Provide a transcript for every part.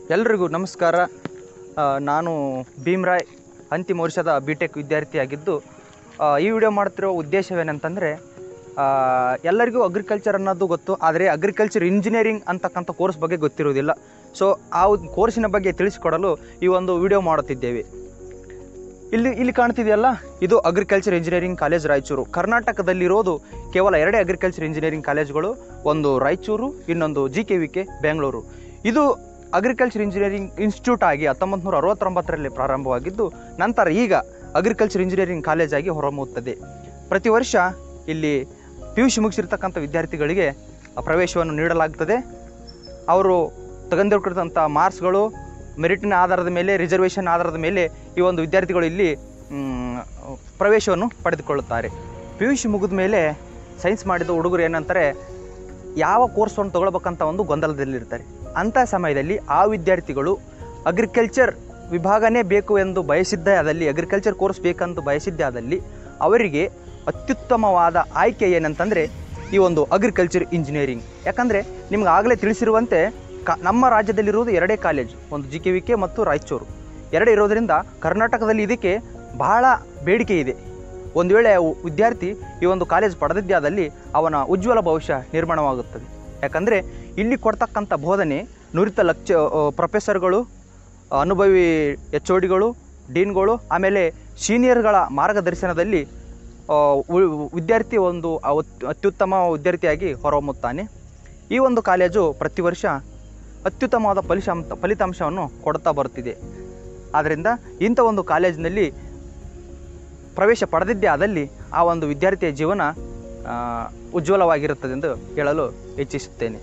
ಎಲ್ರಿಗೂ ನಮಸ್ಕಾರ ಆ, ನಾನು ಭೀಮ್ರಾಯ್ ಅಂತಿಮ ವರ್ಷದ ಬಿ ಟೆಕ್ ವಿದ್ಯಾರ್ಥಿಯಾಗಿದ್ದು ಆ, ಈ ವಿಡಿಯೋ ಮಾಡ್ತಿರೋ ಉದ್ದೇಶವೇನಂತಂದರೆ ಎಲ್ಲರಿಗೂ ಅಗ್ರಿಕಲ್ಚರ್ ಅನ್ನೋದು ಗೊತ್ತು ಆದರೆ ಅಗ್ರಿಕಲ್ಚರ್ ಇಂಜಿನಿಯರಿಂಗ್ ಅಂತಕ್ಕಂಥ ಕೋರ್ಸ್ ಬಗ್ಗೆ ಗೊತ್ತಿರೋದಿಲ್ಲ ಸೊ ಆ ಒಂದು ಕೋರ್ಸಿನ ಬಗ್ಗೆ ತಿಳಿಸಿಕೊಡಲು ಈ ಒಂದು ವಿಡಿಯೋ ಮಾಡುತ್ತಿದ್ದೇವೆ ಇಲ್ಲಿ ಇಲ್ಲಿ ಕಾಣ್ತಿದೆಯಲ್ಲ ಇದು ಅಗ್ರಿಕಲ್ಚರ್ ಇಂಜಿನಿಯರಿಂಗ್ ಕಾಲೇಜ್ ರಾಯಚೂರು ಕರ್ನಾಟಕದಲ್ಲಿರೋದು ಕೇವಲ ಎರಡೇ ಅಗ್ರಿಕಲ್ಚರ್ ಇಂಜಿನಿಯರಿಂಗ್ ಕಾಲೇಜ್ಗಳು ಒಂದು ರಾಯಚೂರು ಇನ್ನೊಂದು G K V K Bengaluru ಇದು ಅಗ್ರಿಕಲ್ಚರ್ ಇಂಜಿನಿಯರಿಂಗ್ ಇನ್ಸ್ಟಿಟ್ಯೂಟ್ ಆಗಿ ಹತ್ತೊಂಬತ್ತು ನೂರ ಅರವತ್ತೊಂಬತ್ತರಲ್ಲಿ ಪ್ರಾರಂಭವಾಗಿದ್ದು ನಂತರ ಈಗ ಅಗ್ರಿಕಲ್ಚರ್ ಇಂಜಿನಿಯರಿಂಗ್ ಕಾಲೇಜಾಗಿ ಹೊರಹೊಮ್ಮುತ್ತದೆ ಪ್ರತಿ ವರ್ಷ ಇಲ್ಲಿ ಪಿ ಯು ಸಿ ಮುಗಿಸಿರ್ತಕ್ಕಂಥ ವಿದ್ಯಾರ್ಥಿಗಳಿಗೆ ಆ ಪ್ರವೇಶವನ್ನು ನೀಡಲಾಗ್ತದೆ ಅವರು ತೆಗೆದುಕೊಂಡಿರುವಂಥ ಮಾರ್ಕ್ಸ್ಗಳು ಮೆರಿಟಿನ ಆಧಾರದ ಮೇಲೆ ರಿಸರ್ವೇಷನ್ ಆಧಾರದ ಮೇಲೆ ಈ ಒಂದು ವಿದ್ಯಾರ್ಥಿಗಳು ಇಲ್ಲಿ ಮ್, ಪ್ರವೇಶವನ್ನು ಪಡೆದುಕೊಳ್ಳುತ್ತಾರೆ ಪಿ ಯು ಸಿ ಮುಗಿದ ಮೇಲೆ ಸೈನ್ಸ್ ಮಾಡಿದ ಹುಡುಗರು ಏನಂತಾರೆ ಯಾವ ಕೋರ್ಸನ್ನು ತಗೊಳ್ಬೇಕಂತ ಒಂದು ಗೊಂದಲದಲ್ಲಿರ್ತಾರೆ ಅಂಥ ಸಮಯದಲ್ಲಿ ಆ ವಿದ್ಯಾರ್ಥಿಗಳು ಅಗ್ರಿಕಲ್ಚರ್ ವಿಭಾಗನೇ ಬೇಕು ಎಂದು ಬಯಸಿದ್ದೇ ಆದಲ್ಲಿ ಅಗ್ರಿಕಲ್ಚರ್ ಕೋರ್ಸ್ ಬೇಕಂತ ಬಯಸಿದ್ದೇ ಆದಲ್ಲಿ ಅವರಿಗೆ ಅತ್ಯುತ್ತಮವಾದ ಆಯ್ಕೆ ಏನಂತಂದರೆ ಈ ಒಂದು ಅಗ್ರಿಕಲ್ಚರ್ ಇಂಜಿನಿಯರಿಂಗ್ ಯಾಕಂದರೆ ನಿಮ್ಗೆ ಆಗಲೇ ತಿಳಿಸಿರುವಂತೆ ಕ ನಮ್ಮ ರಾಜ್ಯದಲ್ಲಿರುವುದು ಎರಡೇ ಕಾಲೇಜು ಒಂದು ಜಿ ಕೆ ವಿ ಕೆ ಮತ್ತು ರಾಯಚೂರು ಎರಡೇ ಇರೋದರಿಂದ ಕರ್ನಾಟಕದಲ್ಲಿ ಇದಕ್ಕೆ ಬಹಳ ಬೇಡಿಕೆ ಇದೆ ಒಂದು ವೇಳೆ ಅವು- ವಿದ್ಯಾರ್ಥಿ ಈ ಒಂದು ಕಾಲೇಜ್ ಪಡೆದಿದ್ದೇ ಆದಲ್ಲಿ ಅವನ ಉಜ್ವಲ ಭವಿಷ್ಯ ನಿರ್ಮಾಣವಾಗುತ್ತದೆ ಯಾಕಂದರೆ ಇಲ್ಲಿ ಕೊಡ್ತಕ್ಕಂಥ ಬೋಧನೆ ನುರಿತ ಲಕ್ಚ ಪ್ರೊಫೆಸರ್ಗಳು ಅನುಭವಿ ಎಚ್ ಒ ಡಿಗಳು ಡೀನ್ಗಳು ಆಮೇಲೆ ಸೀನಿಯರ್ಗಳ ಮಾರ್ಗದರ್ಶನದಲ್ಲಿ ಆ, ಉ- ವಿದ್ಯಾರ್ಥಿ ಒಂದು ಅವತ್- ಅತ್ಯುತ್ತಮ ವಿದ್ಯಾರ್ಥಿಯಾಗಿ ಹೊರಹೊಮ್ಮುತ್ತಾನೆ ಈ ಒಂದು ಕಾಲೇಜು ಪ್ರತಿ ವರ್ಷ ಅತ್ಯುತ್ತಮವಾದ ಫಲಿತಾಂಶ ಫಲಿತಾಂಶವನ್ನು ಕೊಡ್ತಾ ಬರುತ್ತಿದೆ ಆದ್ದರಿಂದ ಇಂಥ ಒಂದು ಕಾಲೇಜಿನಲ್ಲಿ ಪ್ರವೇಶ ಪಡೆದಿದ್ದೇ ಆದಲ್ಲಿ ಆ ಒಂದು ವಿದ್ಯಾರ್ಥಿಯ ಜೀವನ ಆ, ಉಜ್ವಲವಾಗಿರುತ್ತದೆ ಎಂದು ಹೇಳಲು ಇಚ್ಛಿಸುತ್ತೇನೆ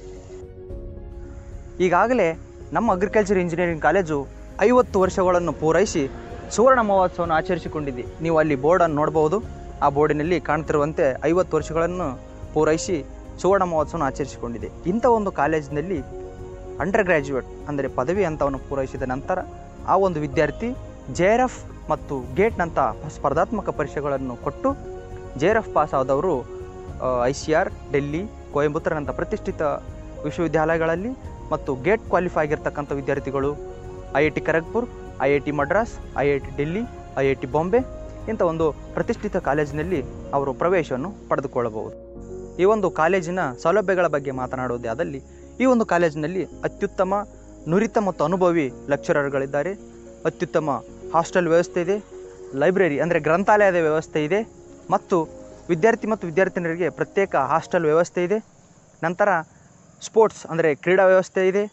ಈಗಾಗಲೇ ನಮ್ಮ ಅಗ್ರಿಕಲ್ಚರ್ ಇಂಜಿನಿಯರಿಂಗ್ ಕಾಲೇಜು ಐವತ್ತು ವರ್ಷಗಳನ್ನು ಪೂರೈಸಿ ಸುವರ್ಣ ಮಹೋತ್ಸವವನ್ನು ಆಚರಿಸಿಕೊಂಡಿದೆ ನೀವು ಅಲ್ಲಿ ಬೋರ್ಡನ್ನು ನೋಡಬಹುದು ಆ ಬೋರ್ಡಿನಲ್ಲಿ ಕಾಣ್ತಿರುವಂತೆ ಐವತ್ತು ವರ್ಷಗಳನ್ನು ಪೂರೈಸಿ ಸುವರ್ಣ ಮಹೋತ್ಸವವನ್ನು ಆಚರಿಸಿಕೊಂಡಿದೆ ಇಂಥ ಒಂದು ಕಾಲೇಜಿನಲ್ಲಿ ಅಂಡರ್ ಗ್ರ್ಯಾಜುಯೇಟ್ ಅಂದರೆ ಪದವಿ ಹಂತವನ್ನು ಪೂರೈಸಿದ ನಂತರ ಆ ಒಂದು ವಿದ್ಯಾರ್ಥಿ ಜೆ ಆರ್ ಎಫ್ ಮತ್ತು ಗೇಟ್ನಂಥ ಸ್ಪರ್ಧಾತ್ಮಕ ಪರೀಕ್ಷೆಗಳನ್ನು ಕೊಟ್ಟು ಜೆ ಆರ್ ಎಫ್ ಪಾಸ್ ಆದವರು ಐ ಸಿ ಆರ್ ಡೆಲ್ಲಿ ಕೊಯಂಬತ್ತೂರಿನಂಥ ಪ್ರತಿಷ್ಠಿತ ವಿಶ್ವವಿದ್ಯಾಲಯಗಳಲ್ಲಿ ಮತ್ತು ಗೇಟ್ ಕ್ವಾಲಿಫೈ ಆಗಿರ್ತಕ್ಕಂಥ ವಿದ್ಯಾರ್ಥಿಗಳು I I T Kharagpur I I T Madras I I T Delhi I I T Bombay ಇಂಥ ಒಂದು ಪ್ರತಿಷ್ಠಿತ ಕಾಲೇಜಿನಲ್ಲಿ ಅವರು ಪ್ರವೇಶವನ್ನು ಪಡೆದುಕೊಳ್ಳಬಹುದು ಈ ಒಂದು ಕಾಲೇಜಿನ ಸೌಲಭ್ಯಗಳ ಬಗ್ಗೆ ಮಾತನಾಡುವುದೇ ಆದಲ್ಲಿ ಈ ಒಂದು ಕಾಲೇಜಿನಲ್ಲಿ ಅತ್ಯುತ್ತಮ ನುರಿತ ಮತ್ತು ಅನುಭವಿ ಲೆಕ್ಚರರ್ಗಳಿದ್ದಾರೆ ಅತ್ಯುತ್ತಮ ಹಾಸ್ಟೆಲ್ ವ್ಯವಸ್ಥೆ ಇದೆ ಲೈಬ್ರರಿ ಅಂದರೆ ಗ್ರಂಥಾಲಯದ ವ್ಯವಸ್ಥೆ ಇದೆ ಮತ್ತು ವಿದ್ಯಾರ್ಥಿ ಮತ್ತು ವಿದ್ಯಾರ್ಥಿನಿಯರಿಗೆ ಪ್ರತ್ಯೇಕ ಹಾಸ್ಟೆಲ್ ವ್ಯವಸ್ಥೆ ಇದೆ ನಂತರ ಸ್ಪೋರ್ಟ್ಸ್ ಅಂದರೆ ಕ್ರೀಡಾ ವ್ಯವಸ್ಥೆ ಇದೆ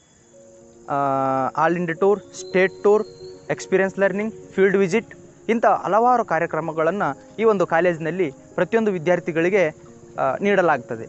all India tour state tour experience learning field visit ಇಂಥ ಹಲವಾರು ಕಾರ್ಯಕ್ರಮಗಳನ್ನು ಈ ಒಂದು ಕಾಲೇಜಿನಲ್ಲಿ ಪ್ರತಿಯೊಂದು ವಿದ್ಯಾರ್ಥಿಗಳಿಗೆ ಆ, ನೀಡಲಾಗ್ತದೆ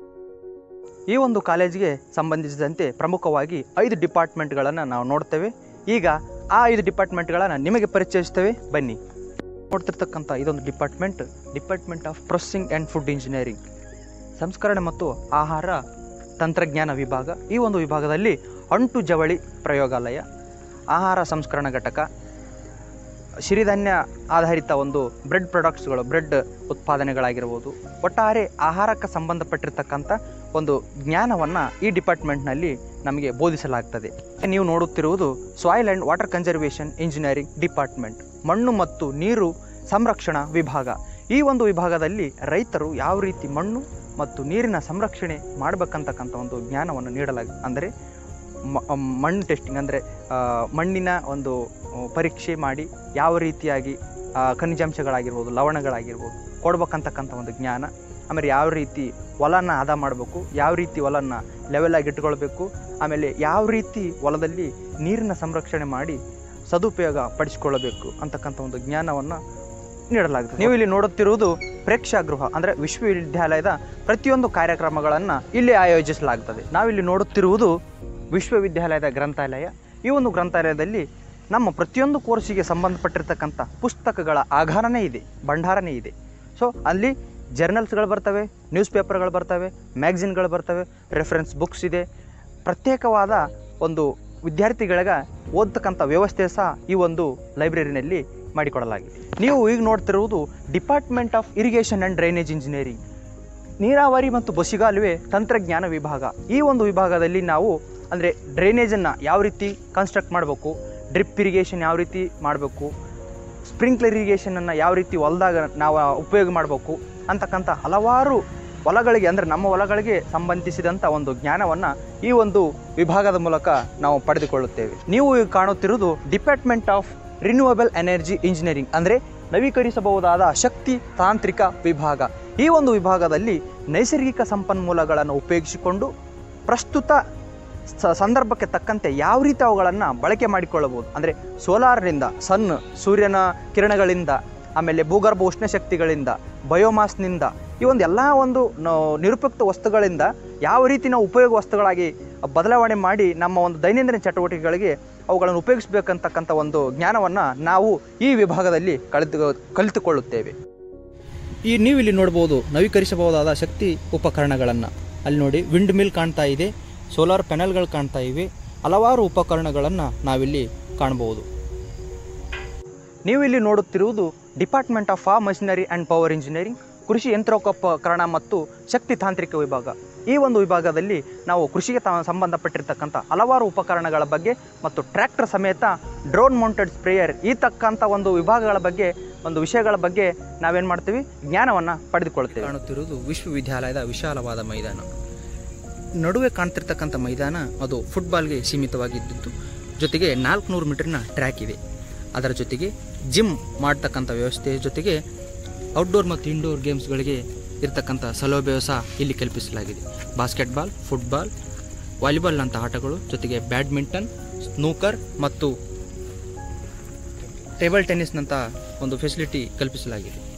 ಈ ಒಂದು ಕಾಲೇಜಿಗೆ ಸಂಬಂಧಿಸಿದಂತೆ ಪ್ರಮುಖವಾಗಿ ಐದು ಡಿಪಾರ್ಟ್ಮೆಂಟ್ಗಳನ್ನು ನಾವು ನೋಡ್ತೇವೆ ಈಗ ಆ ಐದು ಡಿಪಾರ್ಟ್ಮೆಂಟ್ಗಳನ್ನು ನಿಮಗೆ ಪರಿಚಯಿಸ್ತೇವೆ ಬನ್ನಿ ನೋಡ್ತಿರ್ತಕ್ಕಂಥ ಇದೊಂದು department department of processing and food engineering ಸಂಸ್ಕರಣೆ ಮತ್ತು ಆಹಾರ ತಂತ್ರಜ್ಞಾನ ವಿಭಾಗ ಈ ಒಂದು ವಿಭಾಗದಲ್ಲಿ ಅಂಟು ಜವಳಿ ಪ್ರಯೋಗಾಲಯ ಆಹಾರ ಸಂಸ್ಕರಣಾ ಘಟಕ ಸಿರಿಧಾನ್ಯ ಆಧಾರಿತ ಒಂದು ಬ್ರೆಡ್ ಪ್ರಾಡಕ್ಟ್ಸ್ಗಳು ಬ್ರೆಡ್ ಉತ್ಪಾದನೆಗಳಾಗಿರ್ಬೋದು ಒಟ್ಟಾರೆ ಆಹಾರಕ್ಕೆ ಸಂಬಂಧಪಟ್ಟಿರ್ತಕ್ಕಂಥ ಒಂದು ಜ್ಞಾನವನ್ನು ಈ ಡಿಪಾರ್ಟ್ಮೆಂಟ್ನಲ್ಲಿ ನಮಗೆ ಬೋಧಿಸಲಾಗ್ತದೆ ನೀವು ನೋಡುತ್ತಿರುವುದು soil and water conservation engineering department ಮಣ್ಣು ಮತ್ತು ನೀರು ಸಂರಕ್ಷಣಾ ವಿಭಾಗ ಈ ಒಂದು ವಿಭಾಗದಲ್ಲಿ ರೈತರು ಯಾವ ರೀತಿ ಮಣ್ಣು ಮತ್ತು ನೀರಿನ ಸಂರಕ್ಷಣೆ ಮಾಡಬೇಕಂತಕ್ಕಂಥ ಒಂದು ಜ್ಞಾನವನ್ನು ನೀಡಲಾಗ ಅಂದರೆ ಮ- ಮಣ್ಣು ಟೆಸ್ಟಿಂಗ್ ಅಂದರೆ ಮಣ್ಣಿನ ಒಂದು ಆ, ಪರೀಕ್ಷೆ ಮಾಡಿ ಯಾವ ರೀತಿಯಾಗಿ ಆ, ಖನಿಜಾಂಶಗಳಾಗಿರ್ಬೋದು ಲವಣಗಳಾಗಿರ್ಬೋದು ಕೊಡ್ಬೇಕಂತಕ್ಕಂಥ ಒಂದು ಜ್ಞಾನ ಆಮೇಲೆ ಯಾವ ರೀತಿ ಹೊಲನ ಹದ ಮಾಡಬೇಕು ಯಾವ ರೀತಿ ಹೊಲನ ಲೆವೆಲಾಗಿ ಇಟ್ಕೊಳ್ಬೇಕು ಆಮೇಲೆ ಯಾವ ರೀತಿ ಹೊಲದಲ್ಲಿ ನೀರಿನ ಸಂರಕ್ಷಣೆ ಮಾಡಿ ಸದುಪಯೋಗ ಪಡಿಸಿಕೊಳ್ಳಬೇಕು ಅಂತಕ್ಕಂಥ ಒಂದು ಜ್ಞಾನವನ್ನು ನೀಡಲಾಗುತ್ತದೆ ನೀವು ಇಲ್ಲಿ ನೋಡುತ್ತಿರುವುದು ಪ್ರೇಕ್ಷಾಗೃಹ ಅಂದರೆ ವಿಶ್ವವಿದ್ಯಾಲಯದ ಪ್ರತಿಯೊಂದು ಕಾರ್ಯಕ್ರಮಗಳನ್ನು ಇಲ್ಲಿ ಆಯೋಜಿಸಲಾಗುತ್ತದೆ ನಾವಿಲ್ಲಿ ನೋಡುತ್ತಿರುವುದು ವಿಶ್ವವಿದ್ಯಾಲಯದ ಗ್ರಂಥಾಲಯ ಈ ಒಂದು ಗ್ರಂಥಾಲಯದಲ್ಲಿ ನಮ್ಮ ಪ್ರತಿಯೊಂದು ಕೋರ್ಸಿಗೆ ಸಂಬಂಧಪಟ್ಟಿರ್ತಕ್ಕಂಥ ಪುಸ್ತಕಗಳ ಆಘಾರನೇ ಇದೆ ಭಂಡಾರನೇ ಇದೆ ಸೊ ಅಲ್ಲಿ ಜರ್ನಲ್ಸ್ಗಳು ಬರ್ತವೆ ನ್ಯೂಸ್ ಪೇಪರ್ಗಳು ಬರ್ತವೆ ಮ್ಯಾಗ್ಝಿನ್ಗಳು ಬರ್ತವೆ ರೆಫರೆನ್ಸ್ ಬುಕ್ಸ್ ಇದೆ ಪ್ರತ್ಯೇಕವಾದ ಒಂದು ವಿದ್ಯಾರ್ಥಿಗಳಿಗೆ ಓದ್ತಕ್ಕಂಥ ವ್ಯವಸ್ಥೆ ಸಹ ಈ ಒಂದು ಲೈಬ್ರರಿನಲ್ಲಿ ಮಾಡಿಕೊಡಲಾಗಿದೆ ನೀವು ಈಗ ನೋಡ್ತಿರುವುದು department of irrigation and drainage engineering ನೀರಾವರಿ ಮತ್ತು ಬಸಿಗಾಲುವೆ ತಂತ್ರಜ್ಞಾನ ವಿಭಾಗ ಈ ಒಂದು ವಿಭಾಗದಲ್ಲಿ ನಾವು ಅಂದರೆ ಡ್ರೈನೇಜನ್ನು ಯಾವ ರೀತಿ ಕನ್ಸ್ಟ್ರಕ್ಟ್ ಮಾಡಬೇಕು ಡ್ರಿಪ್ ಇರಿಗೇಷನ್ ಯಾವ ರೀತಿ ಮಾಡಬೇಕು ಸ್ಪ್ರಿಂಕ್ಲರ್ ಇರಿಗೇಷನನ್ನು ಯಾವ ರೀತಿ ಹೊಲದಾಗ ನಾವು ಉಪಯೋಗ ಮಾಡಬೇಕು ಅಂತಕ್ಕಂಥ ಹಲವಾರು ಹೊಲಗಳಿಗೆ ಅಂದರೆ ನಮ್ಮ ಹೊಲಗಳಿಗೆ ಸಂಬಂಧಿಸಿದಂಥ ಒಂದು ಜ್ಞಾನವನ್ನು ಈ ಒಂದು ವಿಭಾಗದ ಮೂಲಕ ನಾವು ಪಡೆದುಕೊಳ್ಳುತ್ತೇವೆ ನೀವು ಈಗ ಕಾಣುತ್ತಿರುವುದು department of renewable energy engineering ಅಂದರೆ ನವೀಕರಿಸಬಹುದಾದ ಶಕ್ತಿ ತಾಂತ್ರಿಕ ವಿಭಾಗ ಈ ಒಂದು ವಿಭಾಗದಲ್ಲಿ ನೈಸರ್ಗಿಕ ಸಂಪನ್ಮೂಲಗಳನ್ನು ಉಪಯೋಗಿಸಿಕೊಂಡು ಪ್ರಸ್ತುತ ಸ- ಸಂದರ್ಭಕ್ಕೆ ತಕ್ಕಂತೆ ಯಾವ ರೀತಿ ಅವುಗಳನ್ನು ಬಳಕೆ ಮಾಡಿಕೊಳ್ಳಬಹುದು ಅಂದರೆ ಸೋಲಾರ್ನಿಂದ ಸನ್ ಸೂರ್ಯನ ಕಿರಣಗಳಿಂದ ಆಮೇಲೆ ಭೂಗರ್ಭ ಉಷ್ಣ ಶಕ್ತಿಗಳಿಂದ ಬಯೋಮಾಸ್ನಿಂದ ಈ ಒಂದು ಎಲ್ಲ ಒಂದು ನ- ನಿರುಪಯುಕ್ತ ವಸ್ತುಗಳಿಂದ ಯಾವ ರೀತಿ ನಾವು ಉಪಯೋಗ ವಸ್ತುಗಳಾಗಿ ಬದಲಾವಣೆ ಮಾಡಿ ನಮ್ಮ ಒಂದು ದೈನಂದಿನ ಚಟುವಟಿಕೆಗಳಿಗೆ ಅವುಗಳನ್ನು ಉಪಯೋಗಿಸಬೇಕಂತಕ್ಕಂಥ ಒಂದು ಜ್ಞಾನವನ್ನು ನಾವು ಈ ವಿಭಾಗದಲ್ಲಿ ಕಲಿತು ಕಲಿತುಕೊಳ್ಳುತ್ತೇವೆ ಈ ನೀವು ಇಲ್ಲಿ ನೋಡ್ಬೋದು ನವೀಕರಿಸಬಹುದಾದ ಶಕ್ತಿ ಉಪಕರಣಗಳನ್ನು ಅಲ್ಲಿ ನೋಡಿ ವಿಂಡ್ ಮಿಲ್ ಕಾಣ್ತಾ ಇದೆ ಸೋಲಾರ್ ಪ್ಯಾನೆಲ್ಗಳು ಕಾಣ್ತಾ ಇವೆ ಹಲವಾರು ಉಪಕರಣಗಳನ್ನು ನಾವಿಲ್ಲಿ ಕಾಣಬಹುದು ನೀವು ಇಲ್ಲಿ ನೋಡುತ್ತಿರುವುದು department of farm machinery and power engineering ಕೃಷಿ ಯಂತ್ರೋಪಕರಣ ಮತ್ತು ಶಕ್ತಿ ತಾಂತ್ರಿಕ ವಿಭಾಗ ಈ ಒಂದು ವಿಭಾಗದಲ್ಲಿ ನಾವು ಕೃಷಿಗೆ ತ ಸಂಬಂಧಪಟ್ಟಿರ್ತಕ್ಕಂಥ ಹಲವಾರು ಉಪಕರಣಗಳ ಬಗ್ಗೆ ಮತ್ತು ಟ್ರ್ಯಾಕ್ಟರ್ ಸಮೇತ ಡ್ರೋನ್ ಮೌಂಟೆಡ್ ಸ್ಪ್ರೇಯರ್ ಈ ತಕ್ಕಂಥ ಒಂದು ವಿಭಾಗಗಳ ಬಗ್ಗೆ ಒಂದು ವಿಷಯಗಳ ಬಗ್ಗೆ ನಾವೇನು ಮಾಡ್ತೀವಿ ಜ್ಞಾನವನ್ನು ಪಡೆದುಕೊಳ್ತೇವೆ ಕಾಣುತ್ತಿರುವುದು ವಿಶ್ವವಿದ್ಯಾಲಯದ ವಿಶಾಲವಾದ ಮೈದಾನ ನಡುವೆ ಕಾಣ್ತಿರ್ತಕ್ಕಂಥ ಮೈದಾನ ಅದು ಫುಟ್ಬಾಲ್ಗೆ ಸೀಮಿತವಾಗಿದ್ದು ಜೊತೆಗೆ ನಾಲ್ಕುನೂರು ಮೀಟರ್ನ ಟ್ರ್ಯಾಕ್ ಇದೆ ಅದರ ಜೊತೆಗೆ ಜಿಮ್ ಮಾಡ್ತಕ್ಕಂಥ ವ್ಯವಸ್ಥೆ ಜೊತೆಗೆ ಔಟ್ಡೋರ್ ಮತ್ತು ಇಂಡೋರ್ ಗೇಮ್ಸ್ಗಳಿಗೆ ಇರ್ತಕ್ಕಂಥ ಸೌಲಭ್ಯ ಸಹ ಇಲ್ಲಿ ಕಲ್ಪಿಸಲಾಗಿದೆ ಬಾಸ್ಕೆಟ್ಬಾಲ್ ಫುಟ್ಬಾಲ್ ವಾಲಿಬಾಲ್ ಅಂತ ಆಟಗಳು ಜೊತೆಗೆ ಬ್ಯಾಡ್ಮಿಂಟನ್ ಸ್ನೂಕರ್ ಮತ್ತು ಟೇಬಲ್ ಟೆನ್ನಿಸ್ನಂಥ ಒಂದು ಫೆಸಿಲಿಟಿ ಕಲ್ಪಿಸಲಾಗಿದೆ